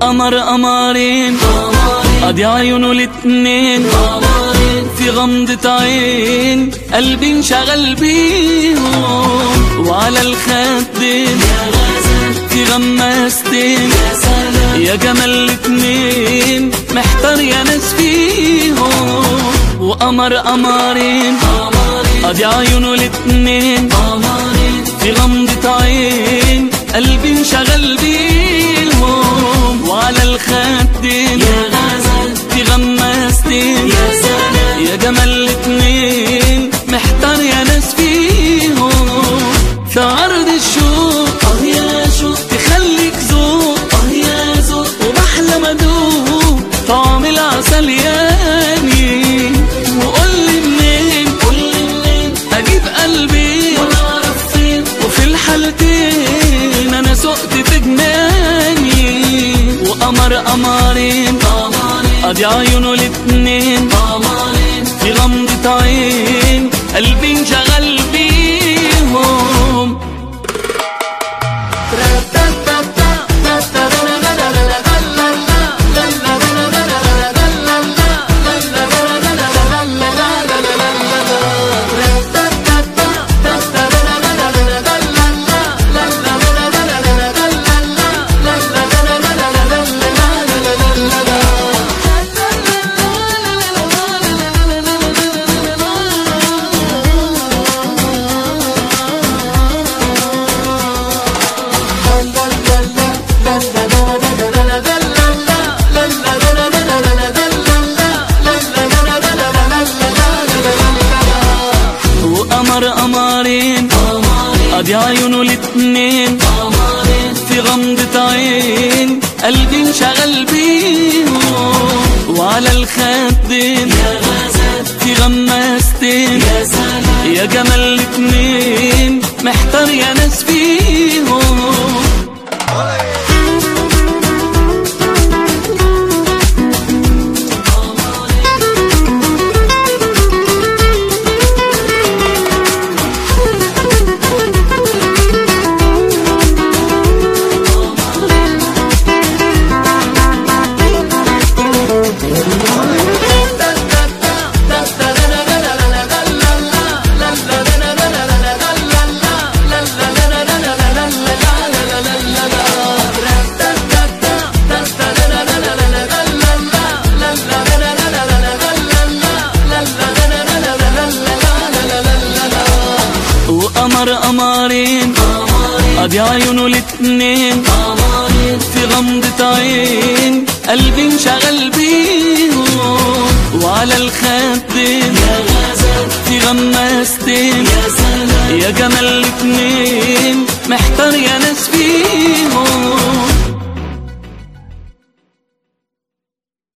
وقمر قمرين ادي عيونه الاتنين في غمضة عين قلبي انشغل بيهم وعلى الخدين في غماستين يا جمال الاتنين محتار يا ناس فيهم وقمر قمرين ادي عيونه الاتنين في غمضة عين قلبي انشغل بيهم وعلى الخدين في غماستين يا جمال الاتنين محتار يا ناس فيهم في عرض الشوق اه يا شوق تخليك ذوق اه يا ذوق وبحلم ادوق طعم العسل ياني وقول لي منين قول لي منين اجيب قلبي وانا اعرف فين وفي الحالتين انا سقت في جناني وقمر قمرين ادي عيونه الاتنين في غمضة عين قلبي انشغل بيهم وقمر قمرين ادي عيونه الاتنين في غمضة عين قلبي انشغل بيهم وعلى الخدين في غماستين يا جمال الاتنين محتار يا ناس فيهم وقمر قمرين ادي عيونه الاتنين في غمضة عين قلبي انشغل بيهم وعلى الخدين في غماستين يا جمال الاتنين محتار يا ناس فيهم